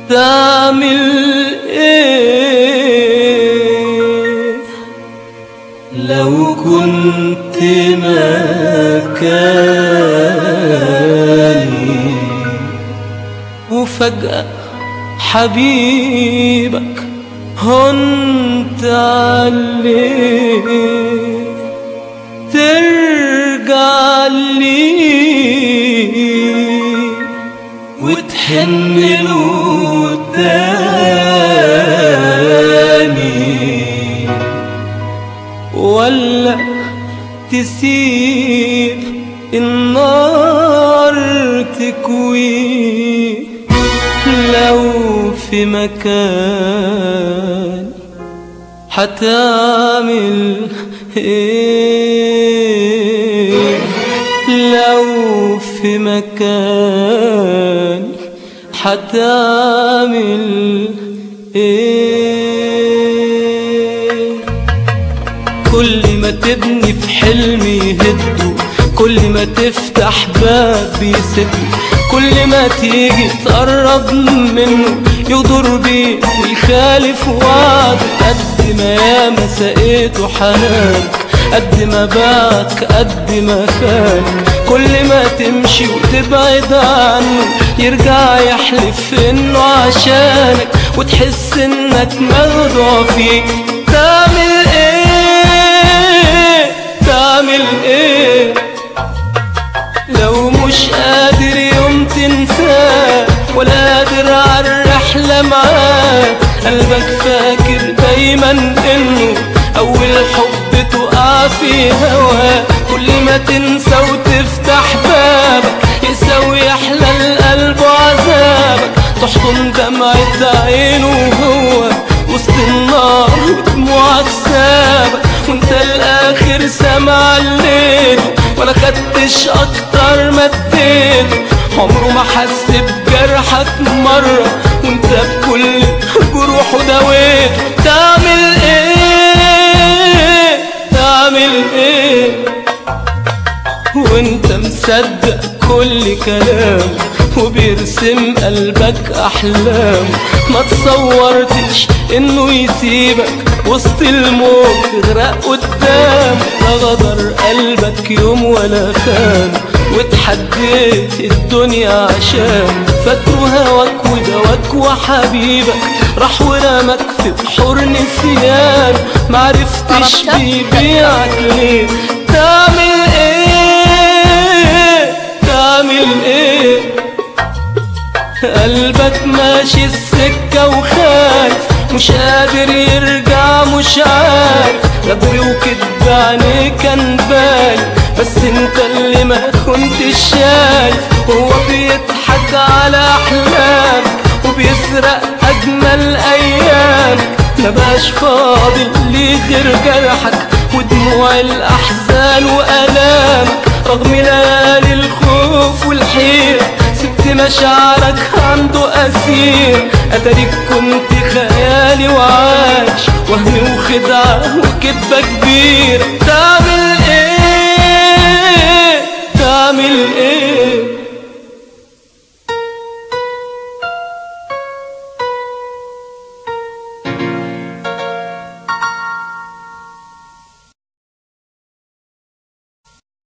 تعمل ايه لو كنت مكاني وفجأة حبيبك هنت عليه ترجع لي وتحن له تاني ولا تسيب النار تكوي لو في مكان حتعمل ايه لو في مكان حتعمل ايه كل ما تبني في حلم يهده كل ما تفتح باب بيسده كل ما تيجي تقرب منه يغدر بيك ويخالف وعد قد ما ياما سقيته حنانك قد ما باك قد ما خان كل ما تمشي وتبعد عنه يرجع يحلف انه عشانك وتحس انك مخدوع فيك تعمل ايه تعمل ايه لو مش قادر يوم تنساه ولا قادر على الرحلة معاه قلبك فاكر دايما انه اول حب تقع في هواه كل ما تنسى وتفتح بابك يساوي يحلى القلب وعذابك تحضن دمعة عينه وهو وسط النار ودموعك سابك وانت الاخر سامع الليل ولا خدتش اكتر ما اديته عمره ما حس بجرحك مرة وانت بكل جروحه داويته تعمل ايه تعمل ايه وانت مصدق كل كلام وبيرسم قلبك احلام ما تصورتش انه يسيبك وسط الموت تغرق قدام لا غدر قلبك يوم ولا خان وتحديت الدنيا عشان فاكره هواك ودواك وحبيبك راح ورمك في بحور نسيان معرفتش طربتك بيبيعك ليه تعمل ايه تعمل ايه قلبك ماشي السكة وخايف مش قادر يرجع مش عارف غدر وكدب عليه كان باين بس انت اللي ما كنتش شايف هو بيضحك على احلامك وبيسرق اجمل ايامك ما بقاش فاضل ليه غير جرحك ودموع الاحزان والامك رغم ليالي الخوف والحيرة سبت مشاعرك عنده أسير أتاريك كنت خيالي وعايش وهم وخدعة وكدبة كبيرة تعمل